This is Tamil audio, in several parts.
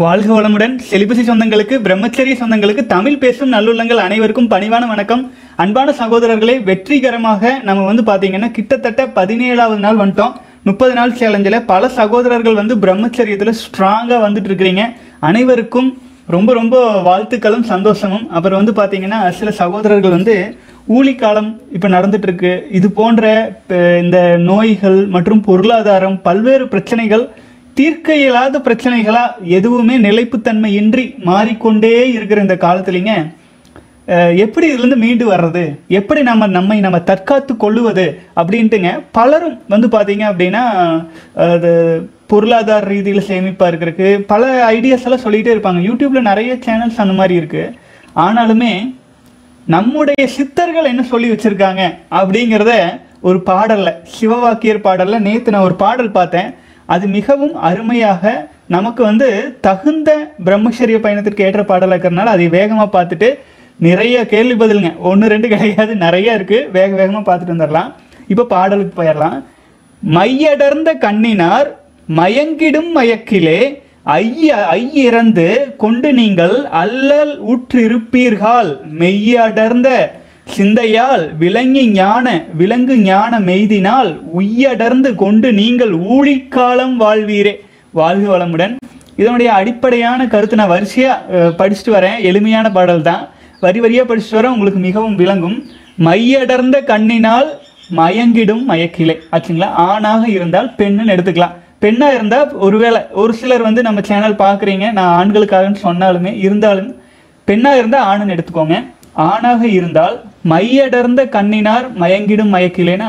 வாழ்க வளமுடன் செலிபசி சொந்தங்களுக்கு பிரம்மச்சரிய சொந்தங்களுக்கு தமிழ் பேசும் நல்லுள்ளங்கள் அனைவருக்கும் பணிவான வணக்கம் அன்பான சகோதரர்களே வெற்றிகரமாக நம்ம வந்து பாத்தீங்கன்னா கிட்டத்தட்ட பதினேழாவது நாள் வந்துட்டோம் முப்பது நாள் சேலஞ்சில் பல சகோதரர்கள் வந்து பிரம்மச்சரியத்தில் ஸ்ட்ராங்காக வந்துட்டு இருக்கிறீங்க அனைவருக்கும் ரொம்ப ரொம்ப வாழ்த்துக்களும் சந்தோஷமும் அப்புறம் வந்து பார்த்தீங்கன்னா சில சகோதரர்கள் வந்து ஊழிக்காலம் இப்போ நடந்துட்டு இருக்கு இது போன்ற அஹ், இந்த நோய்கள் மற்றும் பொருளாதாரம் பல்வேறு பிரச்சனைகள் தீர்க்க இயலாத பிரச்சனைகளா எதுவுமே நிலைப்புத்தன்மையின்றி மாறிக்கொண்டே இருக்கிற இந்த காலத்துலிங்க அஹ், எப்படி இதுலேருந்து மீண்டு வர்றது எப்படி நம்ம நம்மை நம்ம தற்காத்து கொள்ளுவது அப்படின்ட்டுங்க பலரும் வந்து பார்த்தீங்க அப்படின்னா அது பொருளாதார ரீதியில் சேமிப்பாக இருக்கிறதுக்கு பல ஐடியாஸ் எல்லாம் சொல்லிகிட்டே இருப்பாங்க யூடியூப்பில் நிறைய சேனல்ஸ் அந்த மாதிரி இருக்குது ஆனாலுமே நம்முடைய சித்தர்கள் என்ன சொல்லி வச்சிருக்காங்க அப்படிங்கிறத ஒரு பாடல்ல சிவவாக்கியர் பாடல்ல நேத்து நான் ஒரு பாடல் பார்த்தேன் அது மிகவும் அருமையாக நமக்கு வந்து தகுந்த பிரம்மச்சரிய பயணத்திற்கு ஏற்ற பாடலாக இருக்கிறதுனால அதை வேகமாக பார்த்துட்டு நிறைய கேள்வி பதிலுங்க ஒன்று ரெண்டு கிடையாது நிறைய இருக்கு வேக வேகமாக பார்த்துட்டு வந்துடலாம் இப்போ பாடலுக்கு போயிடலாம் மையடர்ந்த கண்ணினார் மயங்கிடும் மயக்கிலே ஐய ஐயிறந்து கொண்டு நீங்கள் அல்லல் உற்றிருப்பீர்கள் மெய்யடர்ந்த சிந்தையால் விளங்கி ஞான விலங்கு ஞான மெய்தினால் உய்யடர்ந்து கொண்டு நீங்கள் ஊழிக்காலம் வாழ்வீரே வாழ்க வளமுடன் இதனுடைய அடிப்படையான கருத்து நான் வரிசையா அஹ், படிச்சுட்டு வரேன் எளிமையான பாடல் தான் வரி வரியா படிச்சுட்டு வரேன் உங்களுக்கு மிகவும் விளங்கும் மையடர்ந்த கண்ணினால் மயங்கிடும் மயக்கிலே ஆச்சுங்களா ஆணாக இருந்தால் பெண்ணுன்னு எடுத்துக்கலாம் பெண்ணா இருந்தா ஒருவேளை ஒரு சிலர் வந்து நம்ம சேனல் பார்க்குறீங்க நான் ஆண்களுக்காகன்னு சொன்னாலுமே இருந்தாலும் பெண்ணா இருந்தா ஆணுன்னு எடுத்துக்கோங்க ஆணாக இருந்தால் மையடர்ந்த கண்ணினார் மயங்கிடும் மயக்கிலேனா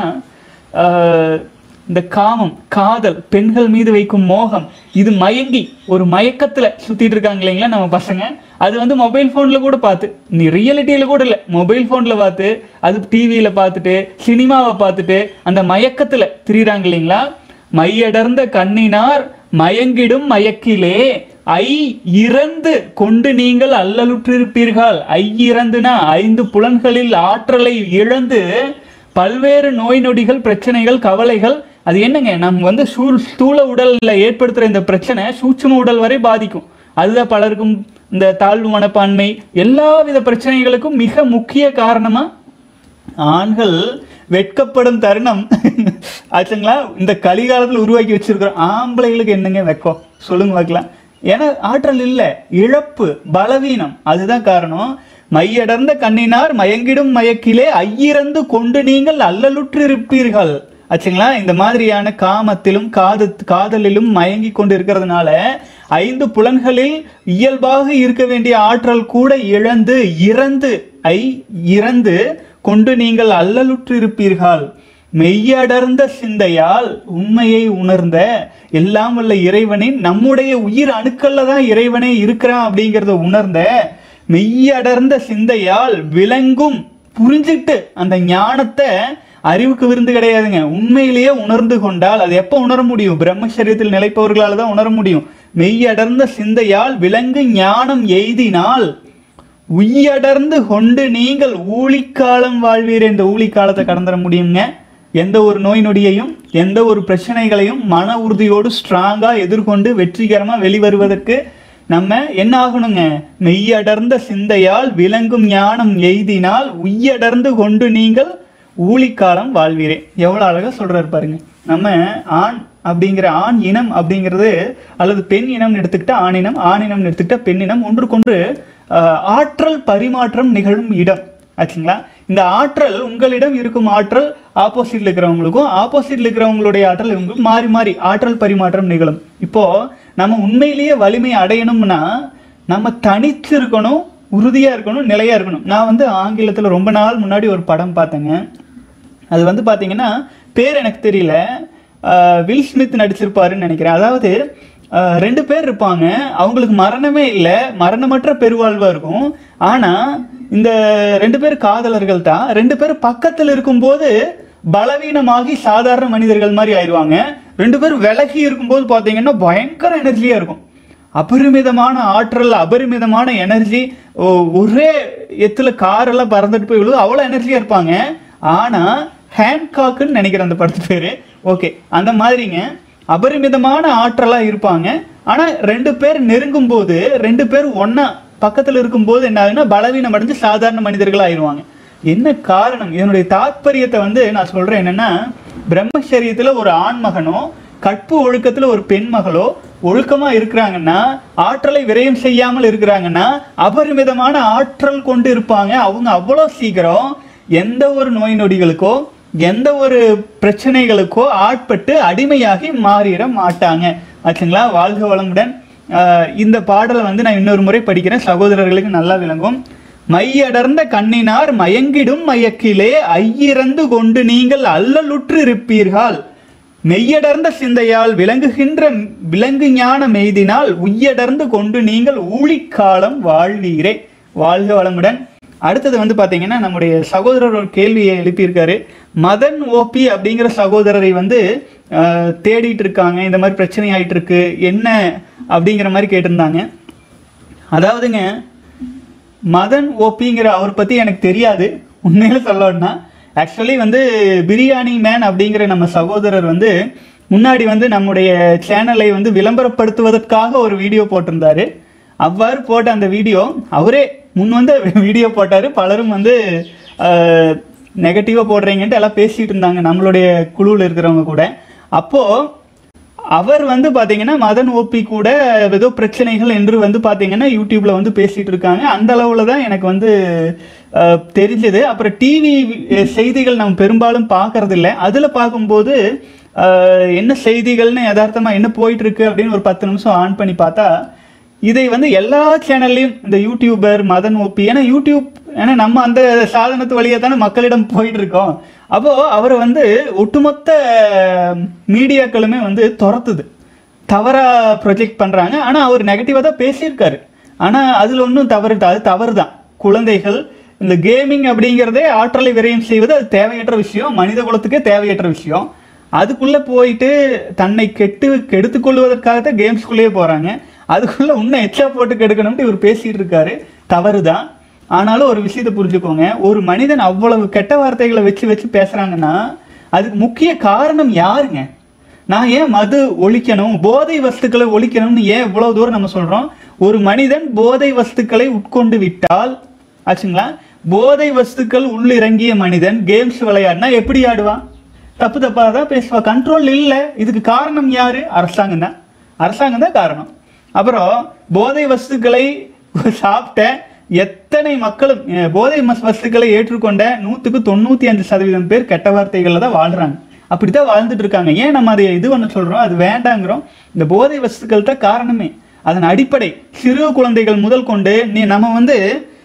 ஆஹ், இந்த காமம் காதல் பெண்கள் மீது வைக்கும் மோகம் இது மயங்கி ஒரு மயக்கத்துல சுத்திட்டு இருக்காங்க இல்லைங்களா நம்ம பசங்க அது வந்து மொபைல் ஃபோன்ல கூட பார்த்து நீ ரியாலிட்டியில கூட இல்லை மொபைல் ஃபோன்ல பார்த்து அது டிவியில பார்த்துட்டு சினிமாவை பார்த்துட்டு அந்த மயக்கத்துல திரியிறாங்க இல்லைங்களா மையடர்ந்த கண்ணினார் மயங்கிடும் மயக்கிலே ஐ இறந்து கொண்டு நீங்கள் அல்லலுற்றிருப்பீர்கள் ஐ இறந்துனா ஐந்து புலன்களில் ஆற்றலை இழந்து பல்வேறு நோய் நொடிகள் பிரச்சனைகள் கவலைகள் அது என்னங்க நம்ம வந்து சூழ் ஸ்தூல உடல்ல ஏற்படுத்துற இந்த பிரச்சனை சூட்சும உடல் வரை பாதிக்கும் அதுதான் பலருக்கும் இந்த தாழ்வு மனப்பான்மை எல்லா வித பிரச்சனைகளுக்கும் மிக முக்கிய காரணமா ஆண்கள் வெட்கப்படும் தருணம் ஆச்சுங்களா இந்த கலிகாலத்தில் உருவாக்கி வச்சிருக்கிறோம் ஆம்பளைகளுக்கு என்னங்க வெட்கம் சொல்லுங்க பார்க்கலாம் ஏன்னா ஆற்றல் இல்லை இழப்பு பலவீனம் அதுதான் காரணம் மையடர்ந்த கண்ணினார் மயங்கிடும் மயக்கிலே ஐயிறந்து கொண்டு நீங்கள் அல்லலுற்றிருப்பீர்கள் ஆச்சுங்களா இந்த மாதிரியான காமத்திலும் காது காதலிலும் மயங்கி கொண்டு இருக்கிறதுனால ஐந்து புலன்களில் இயல்பாக இருக்க வேண்டிய ஆற்றல் கூட இழந்து இறந்து ஐ இறந்து கொண்டு நீங்கள் அல்லலுற்றிருப்பீர்கள் மெய்யடர்ந்த சிந்தையால் உண்மையை உணர்ந்த எல்லாம் வல்ல இறைவனின் நம்முடைய உயிர் அணுக்கள்ல தான் இறைவனே இருக்கிறான் அப்படிங்கிறத உணர்ந்த மெய்யடர்ந்த சிந்தையால் விளங்கும் புரிஞ்சுட்டு அந்த ஞானத்தை அறிவுக்கு விருந்து கிடையாதுங்க உண்மையிலேயே உணர்ந்து கொண்டால் அது எப்போ உணர முடியும் பிரம்மச்சரியத்தில் நிலைப்பவர்களால் தான் உணர முடியும் மெய்யடர்ந்த சிந்தையால் விலங்கு ஞானம் எய்தினால் உய்யடர்ந்து கொண்டு நீங்கள் ஊழிக்காலம் வாழ்வீர் இந்த ஊழிக்காலத்தை கடந்துட முடியுங்க எந்த ஒரு நோய் நொடியையும் எந்த ஒரு பிரச்சனைகளையும் மன உறுதியோடு ஸ்ட்ராங்காக எதிர்கொண்டு வெற்றிகரமாக வெளிவருவதற்கு நம்ம என்ன ஆகணுங்க மெய்யடர்ந்த சிந்தையால் விளங்கும் ஞானம் எய்தினால் உய்யடர்ந்து கொண்டு நீங்கள் ஊழிக்காலம் வாழ்வீரே எவ்வளோ அழகாக சொல்றாரு பாருங்க நம்ம ஆண் அப்படிங்கிற ஆண் இனம் அப்படிங்கிறது அல்லது பெண் இனம்னு எடுத்துக்கிட்டா ஆணினம் ஆணினம்னு எடுத்துக்கிட்டா பெண்ணினம் ஒன்றுக்கொன்று ஆஹ், ஆற்றல் பரிமாற்றம் நிகழும் இடம் ஆச்சுங்களா இந்த ஆற்றல் உங்களிடம் இருக்கும் ஆற்றல் ஆப்போசிட்ல இருக்கிறவங்களுக்கும் ஆப்போசிட்ல இருக்கிறவங்களுடைய ஆற்றல் இவங்களுக்கு மாறி மாறி ஆற்றல் பரிமாற்றம் நிகழும் இப்போ நம்ம உண்மையிலேயே வலிமை அடையணும்னா நம்ம தனிச்சு இருக்கணும் உறுதியா இருக்கணும் நிலையா இருக்கணும் நான் வந்து ஆங்கிலத்துல ரொம்ப நாள் முன்னாடி ஒரு படம் பார்த்தேங்க அது வந்து பார்த்தீங்கன்னா பேர் எனக்கு தெரியல ஆஹ் வில் ஸ்மித் நடிச்சிருப்பாருன்னு நினைக்கிறேன் அதாவது ஆஹ் ரெண்டு பேர் இருப்பாங்க அவங்களுக்கு மரணமே இல்லை மரணமற்ற பெருவாழ்வா இருக்கும் ஆனா இந்த ரெண்டு பேர் காதலர்கள் தான் ரெண்டு பேர் பக்கத்தில் இருக்கும்போது பலவீனமாகி சாதாரண மனிதர்கள் மாதிரி ஆயிடுவாங்க ரெண்டு பேரும் விலகி இருக்கும்போது பார்த்தீங்கன்னா பயங்கர எனர்ஜியா இருக்கும் அபரிமிதமான ஆற்றல் அபரிமிதமான எனர்ஜி ஒரே எத்துல காரெல்லாம் பறந்துட்டு போய் விழுது அவ்வளோ எனர்ஜியா இருப்பாங்க ஆனா ஹேண்ட்காக்குன்னு நினைக்கிறேன் அந்த படத்து பேரு ஓகே அந்த மாதிரிங்க அபரிமிதமான ஆற்றலா இருப்பாங்க ஆனா ரெண்டு பேர் நெருங்கும் போது ரெண்டு பேர் ஒண்ணா பக்கத்துல இருக்கும்போது என்ன ஆகுதுன்னா பலவீனம் அடைஞ்சு சாதாரண மனிதர்கள் ஆயிடுவாங்க என்ன காரணம் இதனுடைய தாத்பரியத்தை வந்து நான் சொல்றேன் என்னன்னா பிரம்மச்சரியத்துல ஒரு ஆண்மகனோ கற்பு ஒழுக்கத்துல ஒரு பெண் மகளோ ஒழுக்கமா இருக்கிறாங்கன்னா ஆற்றலை விரயம் செய்யாமல் இருக்கிறாங்கன்னா அபரிமிதமான ஆற்றல் கொண்டு இருப்பாங்க அவங்க அவ்வளோ சீக்கிரம் எந்த ஒரு நோய் நொடிகளுக்கோ எந்த ஒரு பிரச்சனைகளுக்கோ ஆட்பட்டு அடிமையாகி மாறிட மாட்டாங்க ஆச்சுங்களா வாழ்க வளமுடன் ஆஹ் இந்த பாடலை வந்து நான் இன்னொரு முறை படிக்கிறேன் சகோதரர்களுக்கு நல்லா விளங்கும் மையடர்ந்த கண்ணினார் மயங்கிடும் மயக்கிலே ஐயிறந்து கொண்டு நீங்கள் அல்லலுற்று இருப்பீர்கள் மெய்யடர்ந்த சிந்தையால் விளங்குகின்ற விலங்கு ஞான மெய்தினால் உய்யடர்ந்து கொண்டு நீங்கள் ஊழிக்காலம் வாழ்வீரே வாழ்க வளமுடன் அடுத்தது வந்து பாத்தீங்கன்னா நம்முடைய சகோதரர் ஒரு கேள்வியை எழுப்பியிருக்காரு மதன் ஓபி அப்படிங்கிற சகோதரரை வந்து ஆஹ், தேடிட்டு இருக்காங்க இந்த மாதிரி பிரச்சனை ஆயிட்டு இருக்கு என்ன அப்படிங்கிற மாதிரி கேட்டிருந்தாங்க அதாவதுங்க மதன் ஓபிங்கிற அவர் பத்தி எனக்கு தெரியாது உண்மையில சொல்லணும்னா ஆக்சுவலி வந்து பிரியாணி மேன் அப்படிங்கிற நம்ம சகோதரர் வந்து முன்னாடி வந்து நம்முடைய சேனலை வந்து விளம்பரப்படுத்துவதற்காக ஒரு வீடியோ போட்டிருந்தாரு அவ்வாறு போட்ட அந்த வீடியோ அவரே முன் வந்து வீடியோ போட்டாரு பலரும் வந்து நெகட்டிவாக போடுறீங்கன்ட்டு எல்லாம் பேசிட்டு இருந்தாங்க நம்மளுடைய குழுவில் இருக்கிறவங்க கூட அப்போ அவர் வந்து பாத்தீங்கன்னா மதன் ஓபி கூட ஏதோ பிரச்சனைகள் என்று வந்து பாத்தீங்கன்னா யூடியூப்ல வந்து பேசிட்டு இருக்காங்க அந்த அளவுல தான் எனக்கு வந்து அஹ், தெரிஞ்சது அப்புறம் டிவி செய்திகள் நம்ம பெரும்பாலும் பார்க்கறது இல்ல அதுல பார்க்கும்போது அஹ், என்ன செய்திகள்னு யதார்த்தமா என்ன போயிட்டு இருக்கு அப்படின்னு ஒரு பத்து நிமிஷம் ஆன் பண்ணி பார்த்தா இதை வந்து எல்லா சேனல்லையும் இந்த யூடியூபர் மதன் ஓபி ஏன்னா யூடியூப் ஏன்னா நம்ம அந்த சாதனத்து வழியா தானே மக்களிடம் போயிட்டு இருக்கோம் அப்போ அவரை வந்து ஒட்டுமொத்த மீடியாக்களுமே வந்து துரத்துது தவறா ப்ரொஜெக்ட் பண்றாங்க ஆனா அவர் நெகட்டிவா தான் பேசியிருக்காரு ஆனா அதுல ஒன்றும் தவறு அது தவறு தான் குழந்தைகள் இந்த கேமிங் அப்படிங்கிறதே ஆற்றலை விரயம் செய்வது அது தேவையற்ற விஷயம் மனித குலத்துக்கே தேவையற்ற விஷயம் அதுக்குள்ள போயிட்டு தன்னை கெட்டு கெடுத்துக் கொள்வதற்காக தான் கேம்ஸ்குள்ளேயே போறாங்க அதுக்குள்ள இன்னும் எச்சா போட்டு கெடுக்கணும்னு இவர் பேசிட்டு இருக்காரு தவறுதான் ஆனாலும் ஒரு விஷயத்தை புரிஞ்சுக்கோங்க ஒரு மனிதன் அவ்வளவு கெட்ட வார்த்தைகளை வச்சு வச்சு பேசுறாங்கன்னா அதுக்கு முக்கிய காரணம் யாருங்க நான் ஏன் மது ஒழிக்கணும் போதை வஸ்துக்களை ஒழிக்கணும்னு ஏன் இவ்வளவு தூரம் நம்ம சொல்றோம் ஒரு மனிதன் போதை வஸ்துக்களை உட்கொண்டு விட்டால் ஆச்சுங்களா போதை வஸ்துக்கள் உள்ளிறங்கிய மனிதன் கேம்ஸ் விளையாடினா எப்படி ஆடுவான் தப்பு தப்பா தான் பேசுவா கண்ட்ரோல் இல்லை இதுக்கு காரணம் யாரு அரசாங்கம் தான் அரசாங்கம் தான் காரணம் அப்புறம் போதை வஸ்துக்களை சாப்பிட்ட எத்தனை மக்களும் அஹ், போதை மஸ் வஸ்துக்களை ஏற்றுக்கொண்ட நூற்றுக்கு தொண்ணூற்றி அஞ்சு சதவீதம் பேர் கெட்ட வார்த்தைகளில் தான் வாழ்றாங்க அப்படித்தான் வாழ்ந்துட்டு இருக்காங்க ஏன் நம்ம அதை இது ஒன்று சொல்றோம் அது வேண்டாங்கிறோம் இந்த போதை வஸ்துக்கள் தான் காரணமே அதன் அடிப்படை சிறு குழந்தைகள் முதல் கொண்டு நீ நம்ம வந்து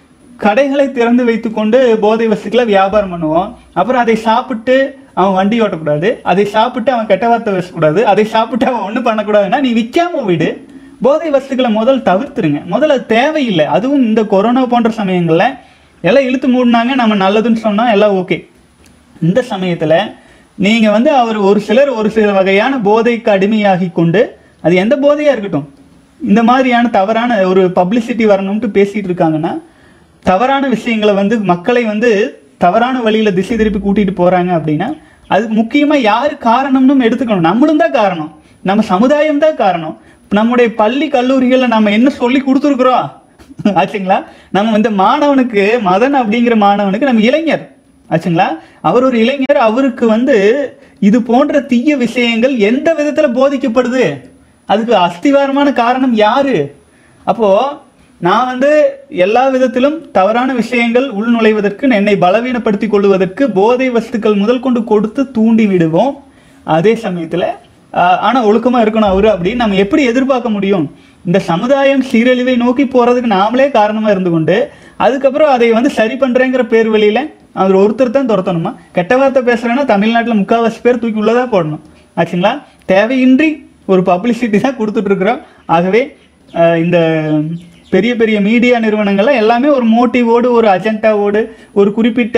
கடைகளை திறந்து வைத்துக்கொண்டு போதை வஸ்துக்களை வியாபாரம் பண்ணுவோம் அப்புறம் அதை சாப்பிட்டு அவன் வண்டி ஓட்டக்கூடாது அதை சாப்பிட்டு அவன் கெட்ட வார்த்தை பேசக்கூடாது அதை சாப்பிட்டு அவன் ஒன்றும் பண்ணக்கூடாதுன்னா நீ விற்காம விடு போதை வஸ்துக்களை முதல் தவிர்த்துருங்க முதல்ல அது தேவையில்லை அதுவும் இந்த கொரோனா போன்ற சமயங்களில் எல்லாம் இழுத்து மூடினாங்க நம்ம நல்லதுன்னு சொன்னால் எல்லாம் ஓகே இந்த சமயத்துல நீங்க வந்து அவர் ஒரு சிலர் ஒரு சில வகையான போதைக்கு அடிமையாகி கொண்டு அது எந்த போதையா இருக்கட்டும் இந்த மாதிரியான தவறான ஒரு பப்ளிசிட்டி வரணும்ட்டு பேசிட்டு இருக்காங்கன்னா தவறான விஷயங்களை வந்து மக்களை வந்து தவறான வழியில திசை திருப்பி கூட்டிட்டு போறாங்க அப்படின்னா அதுக்கு முக்கியமா யாரு காரணம்னு எடுத்துக்கணும் நம்மளும் தான் காரணம் நம்ம சமுதாயம் தான் காரணம் நம்முடைய பள்ளி கல்லூரிகள்ல நம்ம என்ன சொல்லி கொடுத்துருக்குறோம் ஆச்சுங்களா நம்ம இந்த மாணவனுக்கு மதன் அப்படிங்கிற மாணவனுக்கு நம்ம இளைஞர் ஆச்சுங்களா அவர் ஒரு இளைஞர் அவருக்கு வந்து இது போன்ற தீய விஷயங்கள் எந்த விதத்துல போதிக்கப்படுது அதுக்கு அஸ்திவாரமான காரணம் யாரு அப்போ நான் வந்து எல்லா விதத்திலும் தவறான விஷயங்கள் உள்நுழைவதற்கு என்னை பலவீனப்படுத்திக் கொள்வதற்கு போதை வஸ்துக்கள் முதல் கொண்டு கொடுத்து தூண்டி விடுவோம் அதே சமயத்துல ஆஹ், ஆனா ஒழுக்கமா இருக்கணும் அவரு அப்படின்னு நம்ம எப்படி எதிர்பார்க்க முடியும் இந்த சமுதாயம் சீரழிவை நோக்கி போறதுக்கு நாமளே காரணமா இருந்து கொண்டு அதுக்கப்புறம் அதை வந்து சரி பண்றேங்கிற பேர் வழியில அவர் ஒருத்தர் தான் துரத்தணுமா கெட்ட வார்த்தை பேசுறேன்னா தமிழ்நாட்டுல முக்கால்வாசி பேர் தூக்கி உள்ளதா போடணும் ஆச்சுங்களா தேவையின்றி ஒரு பப்ளிசிட்டி தான் கொடுத்துட்டு இருக்கிறோம் ஆகவே ஆஹ், இந்த பெரிய பெரிய மீடியா நிறுவனங்கள்லாம் எல்லாமே ஒரு மோட்டிவோடு ஒரு அஜெண்டாவோடு ஒரு குறிப்பிட்ட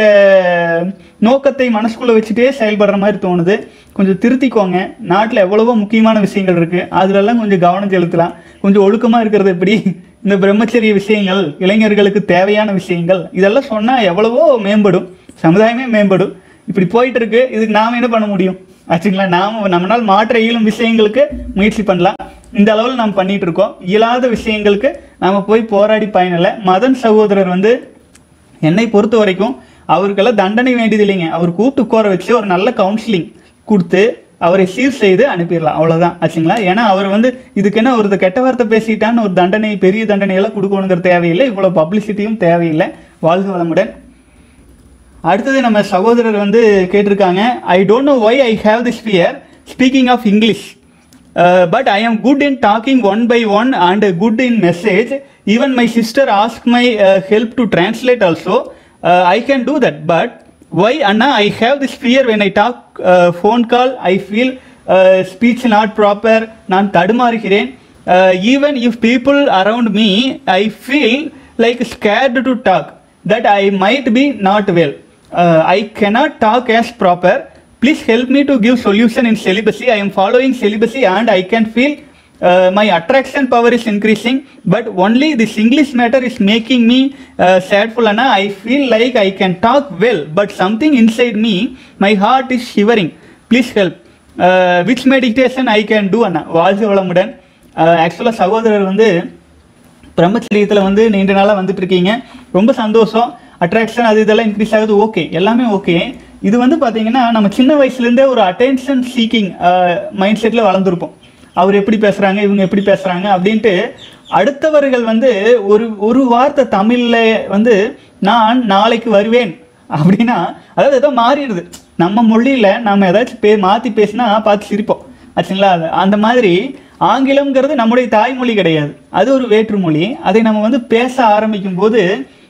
நோக்கத்தை மனசுக்குள்ள வச்சுட்டே செயல்படுற மாதிரி தோணுது கொஞ்சம் திருத்திக்கோங்க நாட்டில் எவ்வளவோ முக்கியமான விஷயங்கள் இருக்கு அதுலெல்லாம் கொஞ்சம் கவனம் செலுத்தலாம் கொஞ்சம் ஒழுக்கமா இருக்கிறது எப்படி இந்த பிரம்மச்சரிய விஷயங்கள் இளைஞர்களுக்கு தேவையான விஷயங்கள் இதெல்லாம் சொன்னா எவ்வளவோ மேம்படும் சமுதாயமே மேம்படும் இப்படி போயிட்டு இருக்கு இதுக்கு நாம என்ன பண்ண முடியும் ஆச்சுங்களா நாம நம்மளால் மாற்ற இயலும் விஷயங்களுக்கு முயற்சி பண்ணலாம் இந்த அளவில் நாம் பண்ணிட்டு இருக்கோம் இயலாத விஷயங்களுக்கு நாம போய் போராடி பயனில்லை மதன் சகோதரர் வந்து என்னை பொறுத்த வரைக்கும் அவருக்கெல்லாம் தண்டனை வேண்டியது இல்லைங்க அவர் கூப்பிட்டு உட்கார வச்சு ஒரு நல்ல கவுன்சிலிங் கொடுத்து அவரை சீர் செய்து அனுப்பிடலாம் அவ்வளவுதான் ஆச்சுங்களா ஏன்னா அவர் வந்து இதுக்கு என்ன ஒரு கெட்ட வார்த்தை பேசிட்டான்னு ஒரு தண்டனை பெரிய தண்டனை எல்லாம் கொடுக்கணுங்கிற தேவையில்லை இவ்வளவு பப்ளிசிட்டியும் தேவையில்லை வாழ்க வளமுடன் அடுத்தது நம்ம சகோதரர் வந்து கேட்டிருக்காங்க I don't know why I have this fear speaking of English but I am good in talking one by one and good in message even my sister ask my help to translate also I can do that but why அண்ணா I have this fear when I talk phone call I feel speech not proper நான் தடுமாறுகிறேன் even if people around me I feel like scared to talk that I might be not well. Uh, I cannot talk as proper. Please help me to give solution in celibacy. I am following celibacy and I can feel uh, my attraction power is increasing. But only this English matter is making me uh, sadful. Anna. I feel like I can talk well, but something inside me, my heart is shivering. Please help. Uh, which meditation I can do? Anna? வாழ்க வளமுடன் ஆக்சுவலாக சகோதரர் வந்து பிரம்மச்சரியத்தில் வந்து நீண்ட நாளாக வந்துட்டு இருக்கீங்க ரொம்ப சந்தோஷம் அட்ராக்ஷன் அது இதெல்லாம் இன்க்ரீஸ் ஆகுது ஓகே எல்லாமே ஓகே இது வந்து பார்த்தீங்கன்னா நம்ம சின்ன வயசுலேருந்தே ஒரு அட்டென்ஷன் சீக்கிங் மைண்ட் செட்டில் வளர்ந்துருப்போம் அவர் எப்படி பேசுகிறாங்க இவங்க எப்படி பேசுகிறாங்க அப்படின்ட்டு அடுத்தவர்கள் வந்து ஒரு ஒரு வார்த்தை தமிழில் வந்து நான் நாளைக்கு வருவேன் அப்படின்னா அதாவது ஏதோ மாறிடுது நம்ம மொழியில் நம்ம ஏதாச்சும் பே மாற்றி பேசினா பார்த்து சிரிப்போம் ஆச்சுங்களா அது அந்த மாதிரி ஆங்கிலம்ங்கிறது நம்முடைய தாய்மொழி கிடையாது அது ஒரு வேற்று மொழி அதை நம்ம வந்து பேச ஆரம்பிக்கும் போது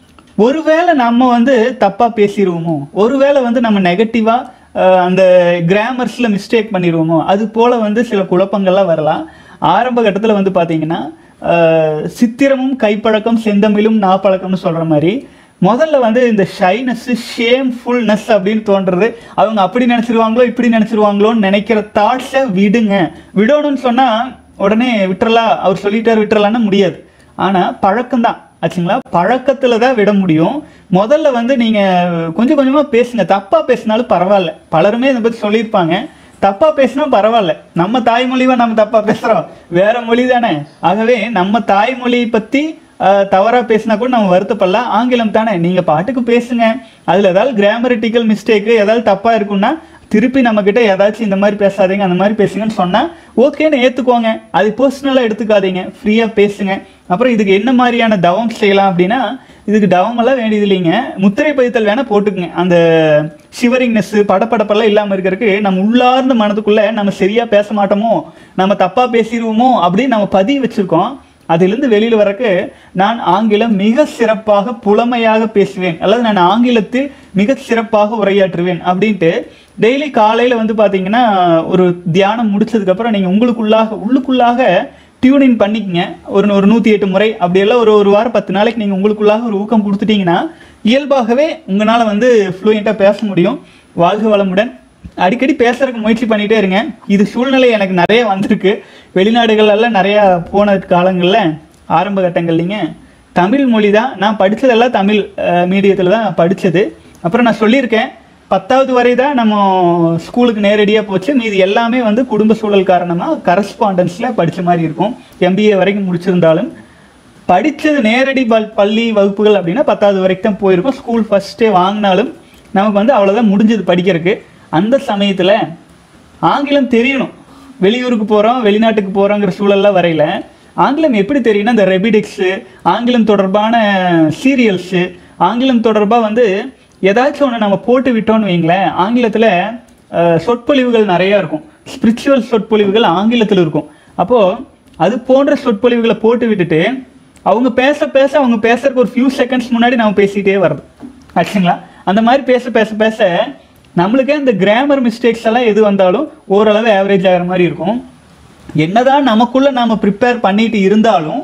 ஒருவேளை நம்ம வந்து தப்பா பேசிடுவோமோ ஒருவேளை வந்து நம்ம நெகட்டிவா அந்த கிராமர்ஸ்ல மிஸ்டேக் பண்ணிடுவோமோ அது போல வந்து சில குழப்பங்கள்லாம் வரலாம் ஆரம்ப கட்டத்தில் வந்து பார்த்தீங்கன்னா அஹ், சித்திரமும் கைப்பழக்கம் செந்தமிழும் நாப்பழக்கம்னு சொல்ற மாதிரி முதல்ல வந்து இந்த ஷைனஸ் ஷேம்ஃபுல்னஸ் அப்படின்னு தோன்றது அவங்க அப்படி நினைச்சிருவாங்களோ இப்படி நினைச்சிருவாங்களோன்னு நினைக்கிற தாட்ஸை விடுங்க விடணும்னு சொன்னா உடனே விட்டுறலாம் அவர் சொல்லிட்டார் விட்டுறலாம்னா முடியாது ஆனா பழக்கம்தான் ஆச்சுங்களா பழக்கத்துல தான் விட முடியும் முதல்ல வந்து நீங்க கொஞ்சம் கொஞ்சமா பேசுங்க தப்பா பேசினாலும் பரவாயில்ல பலருமே இதை பத்தி சொல்லியிருப்பாங்க தப்பா பேசினா பரவாயில்ல நம்ம தாய்மொழிவா நம்ம தப்பா பேசுறோம் வேற மொழி தானே ஆகவே நம்ம தாய்மொழியை பத்தி அஹ், தவறா பேசினா கூட நம்ம வருத்தப்படலாம் ஆங்கிலம் தானே நீங்க பாட்டுக்கு பேசுங்க அதுல ஏதாவது கிராமரிட்டிக்கல் மிஸ்டேக் ஏதாவது தப்பா இருக்குன்னா திருப்பி நம்ம கிட்ட ஏதாச்சும் இந்த மாதிரி பேசாதீங்க அந்த மாதிரி பேசுங்கன்னு சொன்னா ஓகேன்னு ஏத்துக்கோங்க அது பர்சனலா எடுத்துக்காதீங்க ஃப்ரீயா பேசுங்க அப்புறம் இதுக்கு என்ன மாதிரியான தவம் செய்யலாம் அப்படின்னா இதுக்கு தவம் எல்லாம் வேண்டியது இல்லைங்க முத்திரை பதித்தல் வேணா போட்டுக்குங்க அந்த ஷிவரிங்னஸ் படப்படப்பெல்லாம் இல்லாம இருக்கிறதுக்கு நம்ம உள்ளார்ந்த மனதுக்குள்ள நம்ம சரியா பேச மாட்டோமோ நம்ம தப்பா பேசிடுவோமோ அப்படின்னு நம்ம பதிவு வச்சிருக்கோம் அதிலிருந்து வெளியில் வரக்கு நான் ஆங்கிலம் மிக சிறப்பாக புலமையாக பேசுவேன் அல்லது நான் ஆங்கிலத்தில் மிக சிறப்பாக உரையாற்றுவேன் அப்படின்ட்டு டெய்லி காலையில் வந்து பார்த்தீங்கன்னா ஒரு தியானம் முடிச்சதுக்கப்புறம் நீங்கள் உங்களுக்குள்ளாக உள்ளுக்குள்ளாக டியூனிங் பண்ணிக்கங்க ஒரு ஒரு நூற்றி எட்டு முறை அப்படியெல்லாம் ஒரு ஒரு வாரம் பத்து நாளைக்கு நீங்கள் உங்களுக்குள்ளாக ஒரு ஊக்கம் கொடுத்துட்டீங்கன்னா இயல்பாகவே உங்களால் வந்து ஃப்ளூயண்ட்டாக பேச முடியும் வாழ்க வளமுடன் அடிக்கடி பேசுறதுக்கு முயற்சி பண்ணிட்டே இருங்க இது சூழ்நிலை எனக்கு நிறைய வந்திருக்கு வெளிநாடுகள் எல்லாம் நிறைய போன காலங்களில் ஆரம்ப கட்டங்கள்லிங்க தமிழ் மொழி தான் நான் படித்ததெல்லாம் தமிழ் மீடியத்தில் தான் படித்தது அப்புறம் நான் சொல்லியிருக்கேன் பத்தாவது வரை தான் நம்ம ஸ்கூலுக்கு நேரடியாக போச்சு மீது எல்லாமே வந்து குடும்ப சூழல் காரணமாக கரஸ்பாண்டன்ஸில் படித்த மாதிரி இருக்கும் எம்பிஏ வரைக்கும் முடிச்சிருந்தாலும் படித்தது நேரடி பல் பள்ளி வகுப்புகள் அப்படின்னா பத்தாவது வரைக்கும் தான் போயிருக்கோம் ஸ்கூல் ஃபஸ்ட்டே வாங்கினாலும் நமக்கு வந்து அவ்வளோதான் முடிஞ்சது படிக்கிறதுக்கு அந்த சமயத்தில் ஆங்கிலம் தெரியணும் வெளியூருக்கு போகிறோம் வெளிநாட்டுக்கு போகிறோங்கிற சூழல்லாம் வரையில ஆங்கிலம் எப்படி தெரியும்னா இந்த ரெபிடிக்ஸு ஆங்கிலம் தொடர்பான சீரியல்ஸு ஆங்கிலம் தொடர்பாக வந்து ஏதாச்சும் ஒன்று நம்ம போட்டு விட்டோம்னு வைங்களேன் ஆங்கிலத்தில் சொற்பொழிவுகள் நிறையா இருக்கும் ஸ்பிரிச்சுவல் சொற்பொழிவுகள் ஆங்கிலத்தில் இருக்கும் அப்போது அது போன்ற சொற்பொழிவுகளை போட்டு விட்டுட்டு அவங்க பேச பேச அவங்க பேசுறதுக்கு ஒரு ஃபியூ செகண்ட்ஸ் முன்னாடி நம்ம பேசிக்கிட்டே வர்றது ஆச்சுங்களா அந்த மாதிரி பேச பேச பேச நம்மளுக்கே இந்த கிராமர் மிஸ்டேக்ஸ் எல்லாம் எது வந்தாலும் ஓரளவு ஆவரேஜ் ஆகிற மாதிரி இருக்கும் என்னதான் நமக்குள்ள நாம ப்ரிப்பேர் பண்ணிட்டு இருந்தாலும்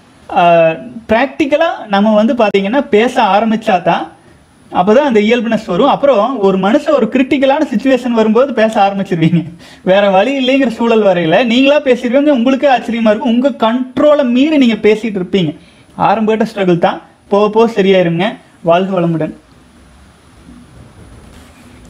ப்ராக்டிக்கலாக நம்ம வந்து பார்த்தீங்கன்னா பேச ஆரம்பிச்சா தான் அப்பதான் அந்த இயல்புனஸ் வரும் அப்புறம் ஒரு மனுஷன் ஒரு கிரிட்டிக்கலான சுச்சுவேஷன் வரும்போது பேச ஆரம்பிச்சிருவீங்க வேற வழி இல்லைங்கிற சூழல் வரையில நீங்களா பேசிடுவீங்க உங்களுக்கே ஆச்சரியமா இருக்கும் உங்க கண்ட்ரோலை மீறி நீங்க பேசிட்டு இருப்பீங்க ஆரம்பகட்ட ஸ்ட்ரகிள் தான் போக போக சரியாயிருங்க வாழ்க வளமுடன்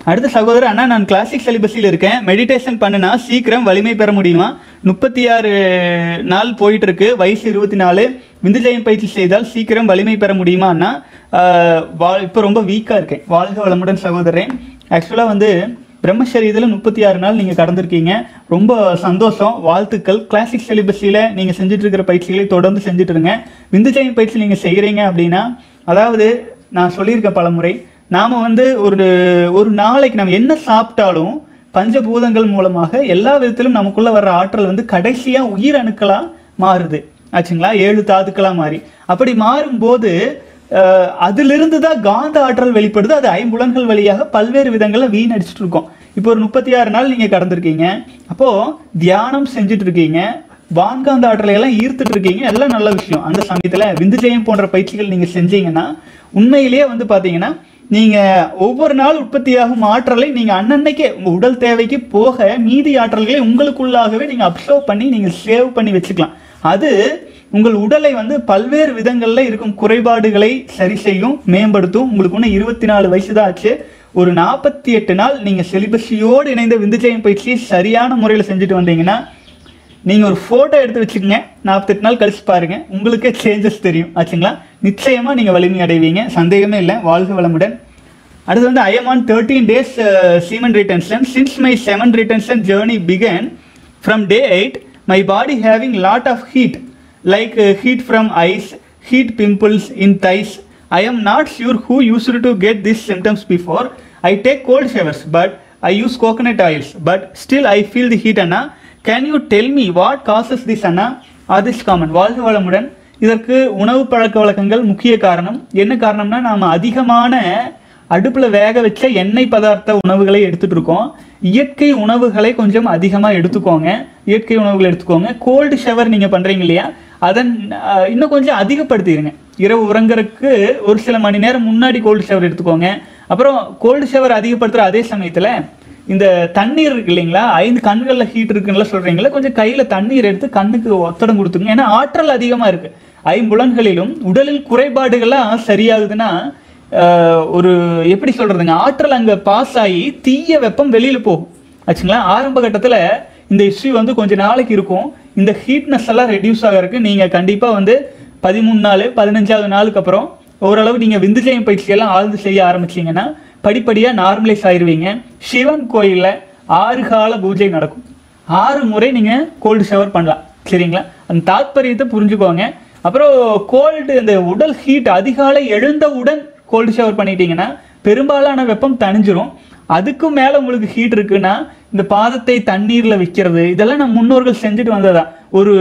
அடுத்த சகோதரர் அண்ணா நான் கிளாசிக் சிலிபஸில் இருக்கேன் மெடிடேஷன் பண்ணுனா சீக்கிரம் வலிமை பெற முடியுமா முப்பத்தி ஆறு நாள் போயிட்டு இருக்கு வயசு இருபத்தி நாலு விந்துஜயம் பயிற்சி செய்தால் சீக்கிரம் வலிமை பெற முடியுமா அண்ணா ஆஹ் வா- இப்போ ரொம்ப வீக்காக இருக்கேன் வாழ்க வளமுடன் சகோதரன் ஆக்சுவலாக வந்து பிரம்மச்சரியத்தில் முப்பத்தி ஆறு நாள் நீங்கள் கடந்திருக்கீங்க ரொம்ப சந்தோஷம் வாழ்த்துக்கள் கிளாசிக் சிலிபஸில் நீங்கள் செஞ்சுட்டு இருக்கிற பயிற்சிகளை தொடர்ந்து செஞ்சுட்டு இருங்க விந்துஜயம் பயிற்சி நீங்கள் செய்கிறீங்க அப்படின்னா அதாவது நான் சொல்லியிருக்கேன் பலமுறை நாம் வந்து ஒரு ஒரு நாளைக்கு நம்ம என்ன சாப்பிட்டாலும் பஞ்சபூதங்கள் மூலமாக எல்லா விதத்திலும் நமக்குள்ள வர்ற ஆற்றல் வந்து கடைசியாக உயிர் அணுக்களாக மாறுது ஆச்சுங்களா ஏழு தாதுக்களா மாறி அப்படி மாறும்போது அஹ், அதிலிருந்து தான் காந்த ஆற்றல் வெளிப்படுது அது ஐம்புலன்கள் வழியாக பல்வேறு விதங்களில் வீணடிச்சிட்டு இருக்கோம் இப்போ ஒரு முப்பத்தி ஆறு நாள் நீங்கள் கடந்திருக்கீங்க அப்போ தியானம் செஞ்சுட்டு இருக்கீங்க வான்காந்த ஆற்றலை எல்லாம் ஈர்த்துட்டு இருக்கீங்க எல்லாம் நல்ல விஷயம் அந்த சமயத்தில் விந்துஜயம் போன்ற பயிற்சிகள் நீங்கள் செஞ்சீங்கன்னா உண்மையிலேயே வந்து பார்த்தீங்கன்னா நீங்க ஒவ்வொரு நாள் உற்பத்தியாகும் ஆற்றலை நீங்க அன்னன்னைக்கே உங்க உடல் தேவைக்கு போக மீதி ஆற்றல்களை உங்களுக்குள்ளாகவே நீங்க அப்சர்வ் பண்ணி நீங்க சேவ் பண்ணி வச்சுக்கலாம் அது உங்கள் உடலை வந்து பல்வேறு விதங்கள்ல இருக்கும் குறைபாடுகளை சரி செய்யும் மேம்படுத்தும் உங்களுக்கு இன்னும் இருபத்தி நாலு வயசு தான் ஆச்சு ஒரு நாற்பத்தி எட்டு நாள் நீங்க செலிபஸியோடு இணைந்த விந்துஜயம் பயிற்சி சரியான முறையில் செஞ்சுட்டு வந்தீங்கன்னா நீங்கள் ஒரு ஃபோட்டோ எடுத்து வச்சுக்கோங்க நாற்பத்தெட்டு நாள் கழிச்சு பாருங்க உங்களுக்கே சேஞ்சஸ் தெரியும் ஆச்சுங்களா நிச்சயமாக நீங்கள் வலிமை அடைவீங்க சந்தேகமே இல்லை வாழ்க வளமுடன் அடுத்து வந்து I am on thirteen days semen retention since my seven retention journey began from day eight my body having lot of heat like heat from eyes heat pimples in thighs I am not sure who used to get these symptoms before. I take cold showers, but I use coconut oils, but still I feel the heat, Anna. Can you tell me what causes this, Anna? Or this common? வாழ்க வளமுடன் இதற்கு உணவு பழக்க வழக்கங்கள் முக்கிய காரணம் என்ன காரணம்னா நாம் அதிகமான அடுப்பில் வேக வச்ச எண்ணெய் பதார்த்த உணவுகளை எடுத்துட்டு இருக்கோம் இயற்கை உணவுகளை கொஞ்சம் அதிகமாக எடுத்துக்கோங்க இயற்கை உணவுகளை எடுத்துக்கோங்க கோல்டு ஷவர் நீங்கள் பண்ணுறீங்க இல்லையா அதன் அஹ், இன்னும் கொஞ்சம் அதிகப்படுத்திடுங்க இரவு உறங்குறதுக்கு ஒரு சில மணி நேரம் முன்னாடி கோல்டு ஷவர் எடுத்துக்கோங்க அப்புறம் கோல்டு ஷவர் அதிகப்படுத்துகிற அதே சமயத்தில் இந்த தண்ணீர் இருக்கு இல்லைங்களா ஐந்து கண்களில் ஹீட் இருக்குன்னு சொல்கிறீங்களா கொஞ்சம் கையில் தண்ணீர் எடுத்து கண்ணுக்கு ஒத்தடம் கொடுத்துங்க ஏன்னா ஆற்றல் அதிகமாக இருக்குது ஐம்புலன்களிலும் உடலில் குறைபாடுகள்லாம் சரியாகுதுன்னா ஆஹ், ஒரு எப்படி சொல்கிறதுங்க ஆற்றல் அங்கே பாஸ் ஆகி தீய வெப்பம் வெளியில் போகும் ஆச்சுங்களா ஆரம்ப கட்டத்தில் இந்த இஷ்யூ வந்து கொஞ்ச நாளைக்கு இருக்கும் இந்த ஹீட்னஸ் எல்லாம் ரெடியூஸ் ஆகிறதுக்கு நீங்கள் கண்டிப்பாக வந்து பதிமூணு நாள் பதினஞ்சாவது நாளுக்கு அப்புறம் ஓரளவு நீங்கள் விந்துஜயம் பயிற்சியெல்லாம் ஆழ்ந்து செய்ய ஆரம்பிச்சீங்கன்னா படிப்படியாக நார்மலைஸ் ஆயிருவீங்க சிவன் கோயிலில் ஆறு கால பூஜை நடக்கும் ஆறு முறை நீங்கள் கோல்டு ஷவர் பண்ணலாம் சரிங்களா அந்த தாத்பரியத்தை புரிஞ்சுக்கோங்க அப்புறம் கோல்டு இந்த உடல் ஹீட் அதிகாலை எழுந்தவுடன் கோல்டு ஷவர் பண்ணிட்டீங்கன்னா பெரும்பாலான வெப்பம் தணிஞ்சிரும் அதுக்கும் மேலே உங்களுக்கு ஹீட் இருக்குன்னா இந்த பாதத்தை தண்ணீரில் வைக்கிறது இதெல்லாம் நம்ம முன்னோர்கள் செஞ்சுட்டு வந்ததா ஒரு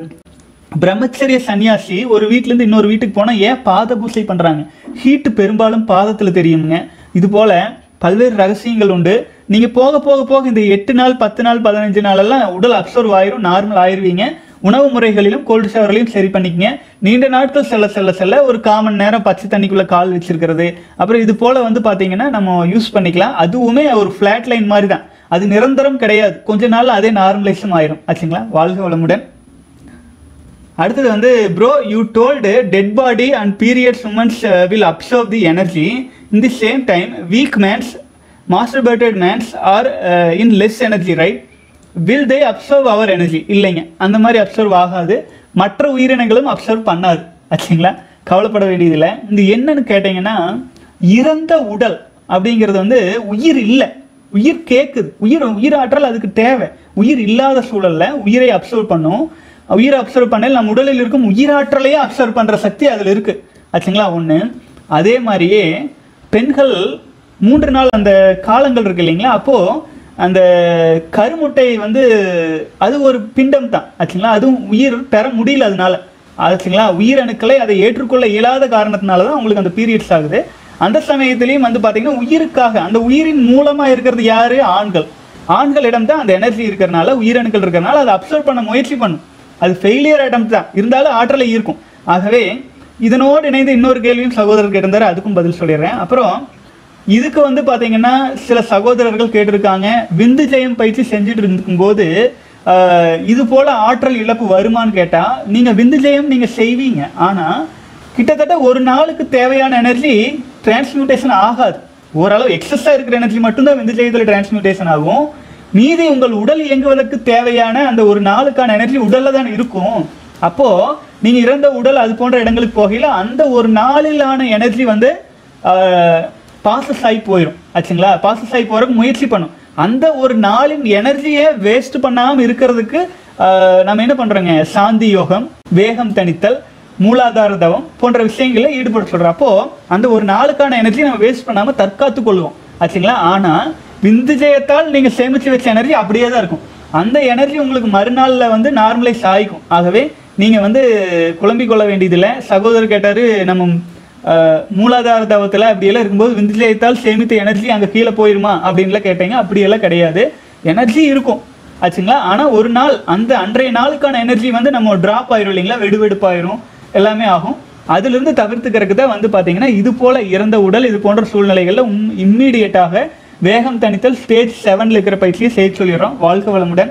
பிரம்மச்சரிய சன்னியாசி ஒரு வீட்டிலேருந்து இன்னொரு வீட்டுக்கு போனால் ஏன் பாத பூசை பண்ணுறாங்க ஹீட்டு பெரும்பாலும் பாதத்தில் தெரியுங்க இது போல பல்வேறு ரகசியங்கள் உண்டு நீங்கள் போக போக போக இந்த எட்டு நாள் பத்து நாள் பதினஞ்சு நாளெல்லாம் உடல் அப்சர்வ் ஆயிரும் நார்மல் ஆயிருவீங்க உணவு முறைகளிலும் கோல்டு ஷவர்லையும் சரி பண்ணிக்கங்க நீண்ட நாட்கள் செல்ல செல்ல செல்ல ஒரு காமன் நேரம் பச்சை தண்ணிக்குள்ளே கால் வச்சிருக்கிறது அப்புறம் இது போல வந்து பார்த்தீங்கன்னா நம்ம யூஸ் பண்ணிக்கலாம் அதுவுமே ஒரு ஃப்ளாட் லைன் மாதிரி தான் அது நிரந்தரம் கிடையாது கொஞ்ச நாள் அதே நார்மலைஸும் ஆயிரும் ஆச்சுங்களா வாழ்க வளமுடன் அடுத்தது வந்து bro you told that body and periods women's will observe the energy in the same time week men's masturbated men's are in less energy right will they observe our energy இல்லைங்க அந்த மாதிரி அப்சர்வ் ஆகாது மற்ற உயிரினங்களும் அப்சர்வ் பண்ணாது ஆச்சுங்களா கவலைப்பட வேண்டியதில்லை இந்த என்னன்னு கேட்டிங்கன்னா இறந்த உடல் அப்படிங்கிறது வந்து உயிர் இல்லை உயிர் கேட்குது உயிர் உயிர் ஆற்றல் அதுக்கு தேவை உயிர் இல்லாத சூழல்ல உயிரை அப்சர்வ் பண்ணும் உயிரை அப்சர்வ் பண்ணல நம்ம உடலில் இருக்கும் உயிராற்றலையே அப்சர்வ் பண்ணுற சக்தி அதில் இருக்கு ஆச்சுங்களா ஒன்று அதே மாதிரியே பெண்கள் மூன்று நாள் அந்த காலங்கள் இருக்கு இல்லைங்களா அப்போது அந்த கருமுட்டை வந்து அது ஒரு பிண்டம் தான் ஆச்சுங்களா அதுவும் உயிர் பெற முடியல அதனால ஆச்சுங்களா உயிரணுக்களை அதை ஏற்றுக்கொள்ள இயலாத காரணத்தினால தான் உங்களுக்கு அந்த பீரியட்ஸ் ஆகுது அந்த சமயத்திலையும் வந்து பார்த்தீங்கன்னா உயிருக்காக அந்த உயிரின் மூலமாக இருக்கிறது யாரு ஆண்கள் ஆண்களிடம் தான் அந்த எனர்ஜி இருக்கிறனால உயிரணுக்கள் இருக்கிறனால அதை அப்சர்வ் பண்ண முயற்சி பண்ணும் அது ஃபெயிலியர் ஐட்டம் தான் இருந்தாலும் ஆற்றலை ஈர்க்கும் ஆகவே இதனோடு இணைந்து இன்னொரு கேள்வியும் சகோதரர் கேட்டிருந்தாரு அதுக்கும் பதில் சொல்லிடுறேன் அப்புறம் இதுக்கு வந்து பாத்தீங்கன்னா சில சகோதரர்கள் கேட்டிருக்காங்க விந்து ஜெயம் பயிற்சி செஞ்சுட்டு இருக்கும்போது ஆஹ், இது போல ஆற்றல் இழப்பு வருமான்னு கேட்டா நீங்க விந்து ஜெயம் நீங்க செய்வீங்க ஆனா கிட்டத்தட்ட ஒரு நாளுக்கு தேவையான எனர்ஜி டிரான்ஸ்மியூட்டேஷன் ஆகாது ஓரளவு எக்ஸஸா இருக்கிற எனர்ஜி மட்டும்தான் விந்துஜயத்தில் டிரான்ஸ்மியூட்டேஷன் ஆகும் மீதி உங்கள் உடல் இயங்குவதற்கு தேவையான அந்த ஒரு நாளுக்கான எனர்ஜி உடல்ல தான் இருக்கும் அப்போ நீங்க இறந்த உடல் அது போன்ற இடங்களுக்கு போகையில அந்த ஒரு நாளிலான எனர்ஜி வந்து பாசஸ் ஆகி போயிடும் ஆச்சுங்களா பாசஸ் ஆகி போறதுக்கு முயற்சி பண்ணும் அந்த ஒரு நாளின் எனர்ஜியை வேஸ்ட் பண்ணாம இருக்கிறதுக்கு ஆஹ், நம்ம என்ன பண்றோங்க சாந்தி யோகம் வேகம் தணித்தல் மூலாதார தவம் போன்ற விஷயங்களை ஈடுபட சொல்றோம் அப்போ அந்த ஒரு நாளுக்கான எனர்ஜி நம்ம வேஸ்ட் பண்ணாம தற்காத்து கொள்வோம் ஆச்சுங்களா ஆனா விந்து ஜெயத்தால் நீங்க சேமிச்சு வச்ச எனர்ஜி அப்படியே தான் இருக்கும் அந்த எனர்ஜி உங்களுக்கு மறுநாள்ல வந்து நார்மலைஸ் ஆகிக்கும் ஆகவே நீங்க வந்து குழம்பிக் கொள்ள வேண்டியதில்லை சகோதரர் கேட்டாரு நம்ம ஆஹ், மூலாதார தவத்தில் அப்படியெல்லாம் இருக்கும்போது விந்து ஜெயத்தால் சேமித்த எனர்ஜி அங்கே கீழே போயிருமா அப்படின்லாம் கேட்டீங்க அப்படியெல்லாம் கிடையாது எனர்ஜி இருக்கும் ஆச்சுங்களா ஆனால் ஒரு நாள் அந்த அன்றைய நாளுக்கான எனர்ஜி வந்து நம்ம ட்ராப் ஆயிரும் இல்லைங்களா வெடு வெடுப்பாயிரும் எல்லாமே ஆகும் அதிலிருந்து தவிர்த்துக்கிறதுக்கு தான் வந்து பார்த்தீங்கன்னா இது போல இறந்த உடல் இது போன்ற சூழ்நிலைகளில் இம்மீடியட்டாக வேகம் தணித்தல் ஸ்டேஜ் செவனில் இருக்கிற பயிற்சியை செய்ய சொல்லிடுறோம் வாழ்க்கை வளமுடன்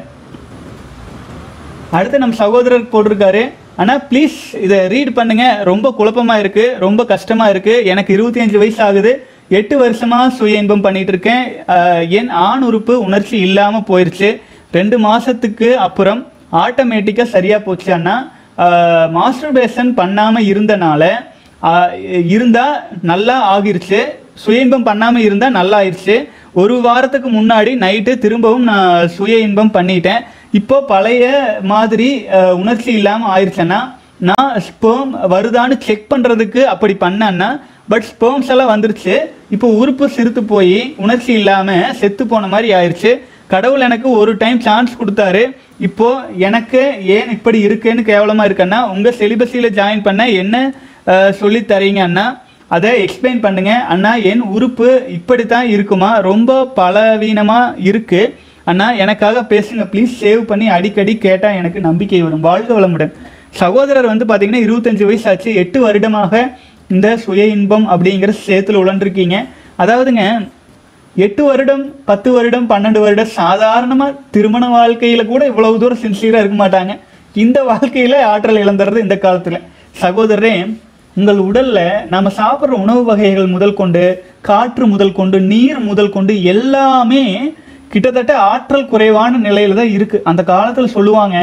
அடுத்து நம்ம சகோதரர் போட்டிருக்காரு ஆனால் ப்ளீஸ் இதை ரீட் பண்ணுங்க ரொம்ப குழப்பமா இருக்கு ரொம்ப கஷ்டமா இருக்கு எனக்கு இருபத்தி அஞ்சு வயசு ஆகுது எட்டு வருஷமா சுய இன்பம் பண்ணிட்டு இருக்கேன் ஆஹ் என் ஆண் உறுப்பு உணர்ச்சி இல்லாம போயிருச்சு ரெண்டு மாசத்துக்கு அப்புறம் ஆட்டோமேட்டிக்கா சரியா போச்சு அண்ணா மாஸ்டர்பேஷன் பண்ணாம இருந்தனால ஆஹ் இருந்தா நல்லா ஆகிருச்சு சுய இன்பம் பண்ணாம இருந்தா நல்லா ஆயிருச்சு ஒரு வாரத்துக்கு முன்னாடி நைட்டு திரும்பவும் நான் சுய இன்பம் பண்ணிட்டேன் இப்போ பழைய மாதிரி ஆஹ் உணர்ச்சி இல்லாம ஆயிருச்சுன்னா நான் ஸ்பெர்ம் வருதான்னு செக் பண்றதுக்கு அப்படி பண்ணேன்னா பட் ஸ்பெர்ம்ஸ் எல்லாம் வந்துருச்சு இப்போ உறுப்பு சிறுத்து போய் உணர்ச்சி இல்லாம செத்து போன மாதிரி ஆயிருச்சு கடவுள் எனக்கு ஒரு டைம் சான்ஸ் கொடுத்தாரு இப்போ எனக்கு ஏன் இப்படி இருக்குன்னு கேவலமா இருக்கேன்னா உங்க செலிபஸில ஜாயின் பண்ண என்ன அஹ், சொல்லி தரீங்க அண்ணா அதை எக்ஸ்பிளைன் பண்ணுங்க அண்ணா என் உறுப்பு இப்படித்தான் இருக்குமா ரொம்ப பலவீனமா இருக்கு அண்ணா எனக்காக பேசுங்க ப்ளீஸ் சேவ் பண்ணி அடிக்கடி கேட்டா எனக்கு நம்பிக்கை வரும் வாழ்க வளமுடன் சகோதரர் வந்து பாத்தீங்கன்னா இருபத்தஞ்சு வயசு ஆச்சு எட்டு வருடமாக இந்த சுய இன்பம் அப்படிங்கிற சேத்துல உழண்டிருக்கீங்க அதாவதுங்க எட்டு வருடம் பத்து வருடம் பன்னெண்டு வருடம் சாதாரணமா திருமண வாழ்க்கையில கூட இவ்வளவு தூரம் சின்சியரா இருக்க மாட்டாங்க இந்த வாழ்க்கையில ஆற்றல் இழந்துறது இந்த காலத்துல சகோதரரே உங்கள் உடல்ல நாம சாப்பிட்ற உணவு வகைகள் முதல் கொண்டு காற்று முதல் கொண்டு நீர் முதல் கொண்டு எல்லாமே கிட்டத்தட்ட ஆற்றல் குறைவான நிலையில தான் இருக்கு அந்த காலத்துல சொல்லுவாங்க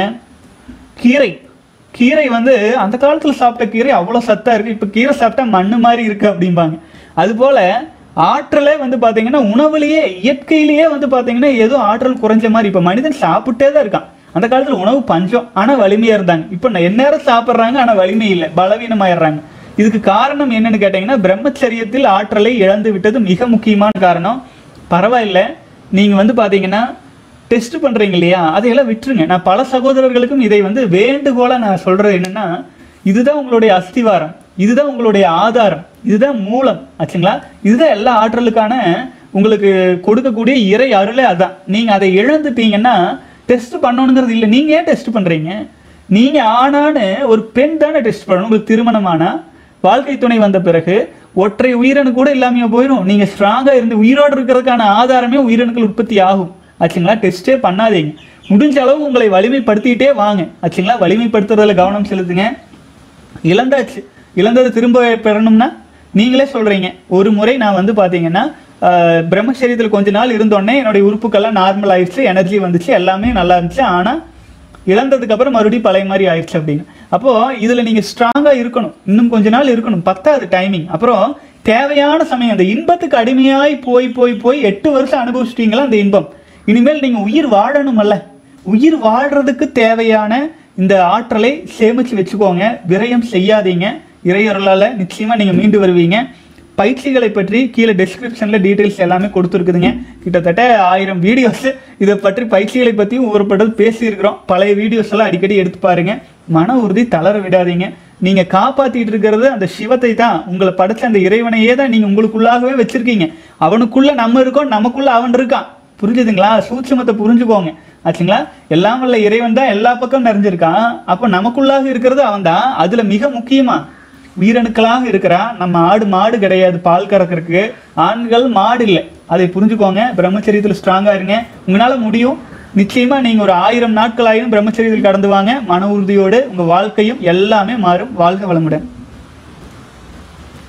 கீரை கீரை வந்து அந்த காலத்துல சாப்பிட்ட கீரை அவ்வளவு சத்தா இருக்கு இப்ப கீரை சாப்பிட்டா மண்ணு மாதிரி இருக்கு அப்படிம்பாங்க அதுபோல ஆற்றலே வந்து பாத்தீங்கன்னா உணவுலயே இயற்கையிலேயே வந்து பாத்தீங்கன்னா ஏதோ ஆற்றல் குறைஞ்ச மாதிரி இப்ப மனிதன் சாப்பிட்டே தான் இருக்கான் அந்த காலத்துல உணவு பஞ்சம் ஆனா வலிமையா இருந்தாங்க இப்ப ந- எந்நேரம் சாப்பிடுறாங்க ஆனா வலிமை இல்லை பலவீனமாயிடுறாங்க இதுக்கு காரணம் என்னன்னு கேட்டீங்கன்னா பிரம்மச்சரியத்தில் ஆற்றலை இழந்து விட்டது மிக முக்கியமான காரணம் பரவாயில்ல நீங்க வந்து பாத்தீங்கன்னா டெஸ்ட் பண்றீங்க இல்லையா அதையெல்லாம் விட்டுருங்க நான் பல சகோதரர்களுக்கும் இதை வந்து வேண்டுகோளா நான் சொல்றது என்னன்னா இதுதான் உங்களுடைய அஸ்திவாரம் இதுதான் உங்களுடைய ஆதாரம் இதுதான் மூலம் ஆச்சுங்களா இதுதான் எல்லா ஆற்றலுக்கான உங்களுக்கு கொடுக்கக்கூடிய இறை அருளே அதான் நீங்க அதை இழந்துட்டீங்கன்னா டெஸ்ட் பண்ணணுங்கிறது இல்லை நீங்க ஏன் டெஸ்ட் பண்றீங்க நீங்க ஆணான்னு ஒரு பெண் தானே டெஸ்ட் பண்ணணும் உங்களுக்கு திருமணமானா வாழ்க்கை துணை வந்த பிறகு ஒற்றை உயிரணு கூட இல்லாமையா போயிடும் நீங்க ஸ்ட்ராங்கா இருந்து உயிரோடு இருக்கிறதுக்கான ஆதாரமே உயிரணுக்கள் உற்பத்தி ஆகும் ஆச்சுங்களா டெஸ்டே பண்ணாதீங்க முடிஞ்ச அளவு உங்களை வலிமைப்படுத்திக்கிட்டே வாங்க ஆச்சுங்களா வலிமைப்படுத்துறதுல கவனம் செலுத்துங்க இழந்தாச்சு இழந்தது திரும்ப பெறணும்னா நீங்களே சொல்றீங்க ஒரு முறை நான் வந்து பாத்தீங்கன்னா ஆஹ், பிரம்மச்சரியத்தில் கொஞ்ச நாள் இருந்தோடனே என்னுடைய உறுப்புக்கெல்லாம் நார்மல் ஆயிடுச்சு எனர்ஜி வந்துச்சு எல்லாமே நல்லா இருந்துச்சு ஆனா இழந்ததுக்கு அப்புறம் மறுபடியும் பழைய மாதிரி ஆயிடுச்சு அப்படின்னு அப்போ இதுல நீங்க ஸ்ட்ராங்கா இருக்கணும் இன்னும் கொஞ்ச நாள் இருக்கணும் பத்தாது டைமிங் அப்புறம் தேவையான சமயம் அந்த இன்பத்துக்கு அடிமையாய் போய் போய் போய் எட்டு வருஷம் அனுபவிச்சிட்டீங்களா அந்த இன்பம் இனிமேல் நீங்க உயிர் வாழணுமல்ல உயிர் வாழ்றதுக்கு தேவையான இந்த ஆற்றலை சேமிச்சு வச்சுக்கோங்க விரயம் செய்யாதீங்க இறையொருளால நிச்சயமா நீங்க மீண்டு வருவீங்க பயிற்சிகளை பற்றி கீழே டெஸ்கிரிப்ஷன்ல டீடைல்ஸ் எல்லாமே கொடுத்துருக்குதுங்க கிட்டத்தட்ட ஆயிரம் வீடியோஸ் இதை பற்றி பயிற்சிகளை பற்றியும் ஒரு படம் பேசியிருக்கிறோம் பழைய வீடியோஸ் எல்லாம் அடிக்கடி எடுத்து பாருங்க மன உறுதி தளர விடாதீங்க நீங்க காப்பாத்திட்டு இருக்கிறது அந்த சிவத்தை தான் உங்களை படைச்ச அந்த இறைவனையே தான் நீங்க உங்களுக்குள்ளாகவே வச்சிருக்கீங்க அவனுக்குள்ள நம்ம இருக்கோம் நமக்குள்ள அவன் இருக்கான் புரிஞ்சுதுங்களா சூட்சுமத்தை புரிஞ்சுக்கோங்க ஆச்சுங்களா எல்லாம் வல்ல இறைவன் தான் எல்லா பக்கம் நிறைஞ்சிருக்கான் அப்போ நமக்குள்ளாக இருக்கிறது அவன் தான் அதுல மிக முக்கியமா உயிரணுக்களாக இருக்கிறான் நம்ம ஆடு மாடு கிடையாது பால் கறக்கிறதுக்கு ஆண்கள் மாடு இல்லை அதை புரிஞ்சுக்கோங்க பிரம்மச்சரியத்தில் ஸ்ட்ராங்கா இருங்க உங்களால முடியும் நிச்சயமா நீங்க ஒரு ஆயிரம் நாட்கள் ஆயிரம் பிரம்மச்சரியத்தில் கடந்து வாங்க மன உறுதியோடு உங்க வாழ்க்கையும் எல்லாமே மாறும் வாழ்க வளமுடன்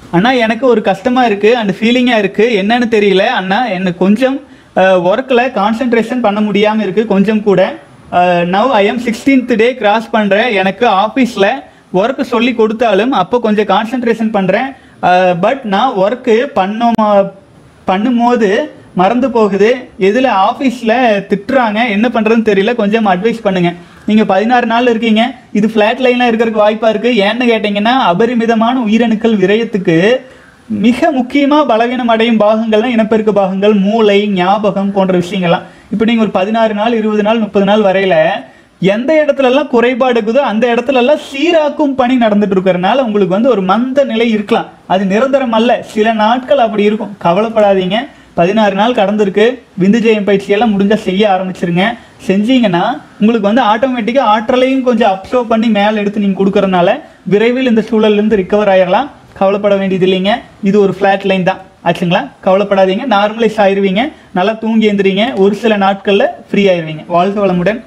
அண்ணா எனக்கு ஒரு கஷ்டமா இருக்கு அந்த ஃபீலிங்கா இருக்கு என்னன்னு தெரியல அண்ணா எனக்கு கொஞ்சம் ஒர்க்கில் கான்சென்ட்ரேஷன் பண்ண முடியாமல் இருக்கு கொஞ்சம் கூட now I am sixteenth day cross பண்ணுறேன் எனக்கு ஆஃபீஸில் ஒர்க் சொல்லி கொடுத்தாலும் அப்போ கொஞ்சம் கான்சென்ட்ரேஷன் பண்ணுறேன் பட் நான் ஒர்க்கு பண்ண பண்ணும்போது மறந்து போகுது எதில் ஆஃபீஸில் திட்டுறாங்க என்ன பண்ணுறதுன்னு தெரியல கொஞ்சம் அட்வைஸ் பண்ணுங்க நீங்கள் பதினாறு நாள் இருக்கீங்க இது ஃப்ளாட் லைனில் இருக்கிறதுக்கு வாய்ப்பாக இருக்குது ஏன்னு கேட்டிங்கன்னா அபரிமிதமான உயிரணுக்கள் விரயத்துக்கு மிக முக்கியமாக பலவீனம் அடையும் பாகங்கள்லாம் இனப்பெருக்க பாகங்கள் மூளை ஞாபகம் போன்ற விஷயங்கள்லாம் இப்போ நீங்கள் ஒரு பதினாறு நாள் இருபது நாள் முப்பது நாள் வரையில எந்த இடத்துல எல்லாம் குறைபாடு இருக்குதோ அந்த இடத்துல எல்லாம் சீராக்கும் பணி நடந்துட்டு இருக்கிறனால உங்களுக்கு வந்து ஒரு மந்த நிலை இருக்கலாம் அது நிரந்தரம் அல்ல சில நாட்கள் அப்படி இருக்கும் கவலைப்படாதீங்க பதினாறு நாள் கடந்திருக்கு விந்து ஜெயம் பயிற்சியெல்லாம் முடிஞ்சா செய்ய ஆரம்பிச்சிருங்க செஞ்சீங்கன்னா உங்களுக்கு வந்து ஆட்டோமேட்டிக்காக ஆற்றலையும் கொஞ்சம் அப்சர்வ் பண்ணி மேலே எடுத்து நீங்கள் கொடுக்கறனால விரைவில் இந்த சூழல்லேருந்து ரிக்கவர் ஆயிடலாம் கவலைப்பட வேண்டியது இல்லைங்க இது ஒரு ஃப்ளாட் லைன் தான் ஆச்சுங்களா கவலைப்படாதீங்க நார்மலைஸ் ஆயிருவீங்க நல்லா தூங்கி எழுந்திரிங்க ஒரு சில நாட்களில் ஃப்ரீ ஆயிருவீங்க வாழ்க வளமுடன்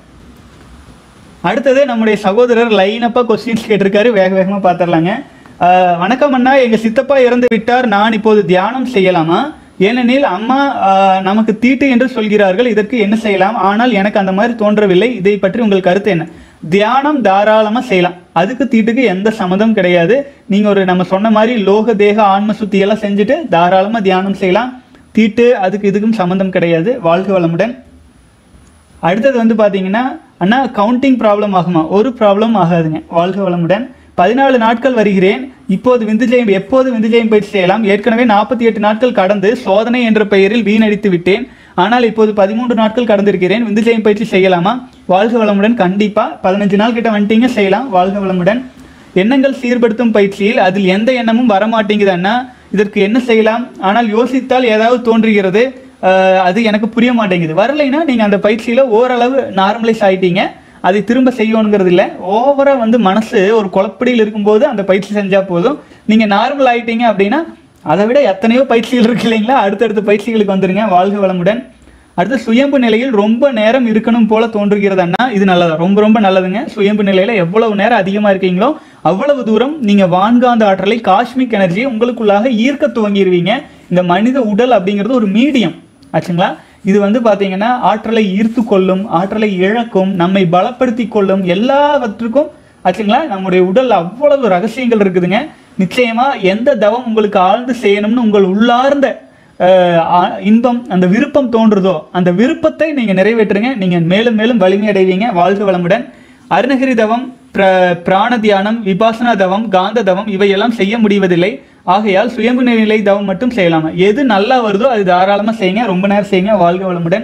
அடுத்தது நம்முடைய சகோதரர் லைனப்பா கொஸ்டின்ஸ் கேட்டிருக்காரு வேக வேகமாக பார்த்துடலாங்க அஹ், வணக்கம் அண்ணா எங்கள் சித்தப்பா இறந்து விட்டார் நான் இப்போது தியானம் செய்யலாமா ஏனெனில் அம்மா அஹ், நமக்கு தீட்டு என்று சொல்கிறார்கள் இதற்கு என்ன செய்யலாம் ஆனால் எனக்கு அந்த மாதிரி தோன்றவில்லை இதை பற்றி உங்கள் கருத்து என்ன தியானம் தாராளமாக செய்யலாம் அதுக்கு தீட்டுக்கு எந்த சம்மதம் கிடையாது நீங்கள் ஒரு நம்ம சொன்ன மாதிரி லோக தேக ஆன்ம சுத்தி எல்லாம் செஞ்சுட்டு தாராளமாக தியானம் செய்யலாம் தீட்டு அதுக்கு இதுக்கும் சம்மந்தம் கிடையாது வாழ்க வளமுடன் அடுத்தது வந்து பார்த்தீங்கன்னா அண்ணா கவுண்டிங் ப்ராப்ளம் ஆகுமா ஒரு ப்ராப்ளம் ஆகாதுங்க வாழ்க வளமுடன் பதினாலு நாட்கள் வருகிறேன் இப்போது விந்துஜெயம் எப்போது விந்துஜெயம் பயிற்சி செய்யலாம் ஏற்கனவே நாற்பத்தி எட்டு நாட்கள் கடந்து சோதனை என்ற பெயரில் வீணடித்து விட்டேன் ஆனால் இப்போது பதிமூன்று நாட்கள் கடந்திருக்கிறேன் விந்துஜெயம் பயிற்சி செய்யலாமா வாழ்க வளமுடன் கண்டிப்பா பதினஞ்சு நாள் கிட்ட வந்துட்டீங்க செய்யலாம் வாழ்க வளமுடன் எண்ணங்கள் சீர்படுத்தும் பயிற்சியில் அதில் எந்த எண்ணமும் வரமாட்டேங்குது அண்ணா இதற்கு என்ன செய்யலாம் ஆனால் யோசித்தால் ஏதாவது தோன்றுகிறது அஹ், அது எனக்கு புரிய மாட்டேங்குது வரலைன்னா நீங்கள் அந்த பயிற்சியில் ஓரளவு நார்மலைஸ் ஆயிட்டீங்க அதை திரும்ப செய்யணுங்கிறது இல்லை ஓவரா வந்து மனசு ஒரு குழப்படியில் இருக்கும்போது அந்த பயிற்சி செஞ்சால் போதும் நீங்கள் நார்மல் ஆயிட்டீங்க அப்படின்னா அதை விட எத்தனையோ பயிற்சிகள் இருக்கு இல்லைங்களா அடுத்தடுத்த பயிற்சிகளுக்கு வந்துருங்க வாழ்க வளமுடன் அடுத்து சுயம்பு நிலையில் ரொம்ப நேரம் இருக்கணும் போல தோன்றுகிறதுன்னா இது நல்லதா ரொம்ப ரொம்ப நல்லதுங்க சுயம்பு நிலையில எவ்வளவு நேரம் அதிகமா இருக்கீங்களோ அவ்வளவு தூரம் நீங்க வான்காந்த ஆற்றலை காஸ்மிக் எனர்ஜியை உங்களுக்குள்ளாக ஈர்க்க துவங்கிடுவீங்க இந்த மனித உடல் அப்படிங்கிறது ஒரு மீடியம் ஆச்சுங்களா இது வந்து பாத்தீங்கன்னா ஆற்றலை ஈர்த்து கொள்ளும் ஆற்றலை இழக்கும் நம்மை பலப்படுத்தி கொள்ளும் எல்லாவற்றுக்கும் ஆச்சுங்களா நம்முடைய உடல் அவ்வளவு ரகசியங்கள் இருக்குதுங்க நிச்சயமா எந்த தவம் உங்களுக்கு ஆழ்ந்து செய்யணும்னு உங்கள் உள்ளார்ந்த அஹ், ஆ- இன்பம் அந்த விருப்பம் தோன்றுதோ அந்த விருப்பத்தை நீங்க நிறைவேற்றுங்க நீங்க மேலும் மேலும் வலிமை அடைவீங்க வாழ்க வளமுடன் அருணகிரி தவம் பிர பிராண தியானம் விபாசனா தவம் காந்த தவம் இவையெல்லாம் செய்ய முடிவதில்லை ஆகையால் சுயம்பு நிலை தவம் மட்டும் செய்யலாமா எது நல்லா வருதோ அது தாராளமா செய்யுங்க ரொம்ப நேரம் செய்யுங்க வாழ்க வளமுடன்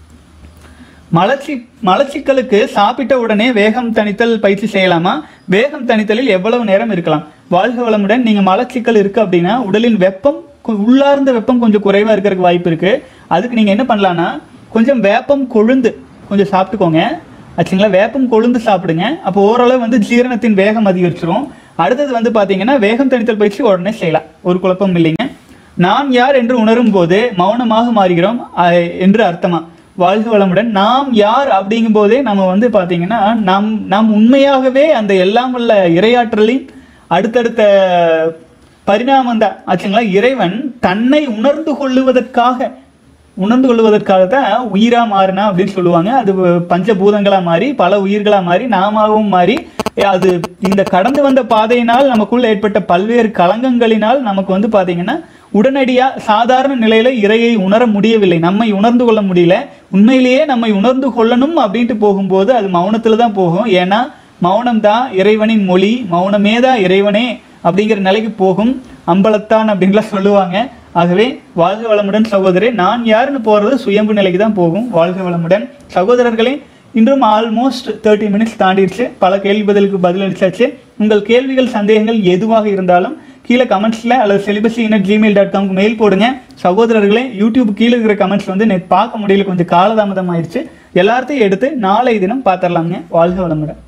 மலச்சி மலச்சிக்கலுக்கு சாப்பிட்ட உடனே வேகம் தணித்தல் பயிற்சி செய்யலாமா வேகம் தணித்தலில் எவ்வளவு நேரம் இருக்கலாம் வாழ்க வளமுடன் நீங்க மலச்சிக்கல் இருக்கு அப்படின்னா உடலின் வெப்பம் கு- உள்ளார்ந்த வெப்பம் கொஞ்சம் குறைவா இருக்கிறதுக்கு வாய்ப்பு இருக்கு அதுக்கு நீங்க என்ன பண்ணலாம்னா கொஞ்சம் வேப்பம் கொழுந்து கொஞ்சம் சாப்பிட்டுக்கோங்க ஆச்சுங்களா வேப்பம் கொழுந்து சாப்பிடுங்க அப்போ ஓரளவு வந்து ஜீரணத்தின் வேகம் அதிகரிச்சிரும் அடுத்தது வந்து பாத்தீங்கன்னா வேகம் தணித்தல் பயிற்சி உடனே செய்யலாம் ஒரு குழப்பம் இல்லைங்க நான் யார் என்று உணரும் போது மௌனமாக மாறுகிறோம் அஹ், என்று அர்த்தமா வாழ்க வளமுடன் நாம் யார் அப்படிங்கும் போதே நம்ம வந்து பாத்தீங்கன்னா நம் நாம் உண்மையாகவே அந்த எல்லாம் வல்ல இரையாற்றலின் அடுத்தடுத்த பரிணாமம் தான் ஆச்சுங்களா இறைவன் தன்னை உணர்ந்து கொள்ளுவதற்காக உணர்ந்து கொள்வதற்காக தான் உயிரா மாறினா அப்படின்னு சொல்லுவாங்க அது பஞ்சபூதங்களா மாறி பல உயிர்களா மாறி நாமாவும் மாறி அது இந்த கடந்து வந்த பாதையினால் நமக்குள்ள ஏற்பட்ட பல்வேறு களங்கங்களினால் நமக்கு வந்து பாத்தீங்கன்னா உடனடியா சாதாரண நிலையில இறையை உணர முடியவில்லை நம்மை உணர்ந்து கொள்ள முடியல உண்மையிலேயே நம்மை உணர்ந்து கொள்ளணும் அப்படின்ட்டு போகும்போது அது மௌனத்துல தான் போகும் ஏன்னா மௌனம் தான் இறைவனின் மொழி மௌனமே தான் இறைவனே அப்படிங்கிற நிலைக்கு போகும் அம்பலத்தான் அப்படின்லாம் சொல்லுவாங்க ஆகவே வாழ்க வளமுடன் சகோதரே நான் யாருன்னு போறது சுயம்பு நிலைக்கு தான் போகும் வாழ்க வளமுடன் சகோதரர்களே இன்றும் ஆல்மோஸ்ட் தேர்ட்டி மினிட்ஸ் தாண்டிடுச்சு பல கேள்வி பதிலுக்கு பதிலளிச்சாச்சு உங்கள் கேள்விகள் சந்தேகங்கள் எதுவாக இருந்தாலும் கீழே கமெண்ட்ஸ்ல அல்லது செலிபஸி இனர் ஜிமெயில் டாட் காம்க்கு மெயில் போடுங்க சகோதரர்களே யூடியூப் கீழே இருக்கிற கமெண்ட்ஸ் வந்து நேற்று பார்க்க முடியல கொஞ்சம் காலதாமதம் ஆயிடுச்சு எல்லாத்தையும் எடுத்து நாளை தினம் பார்த்துடலாங்க வாழ்க வளமுடன்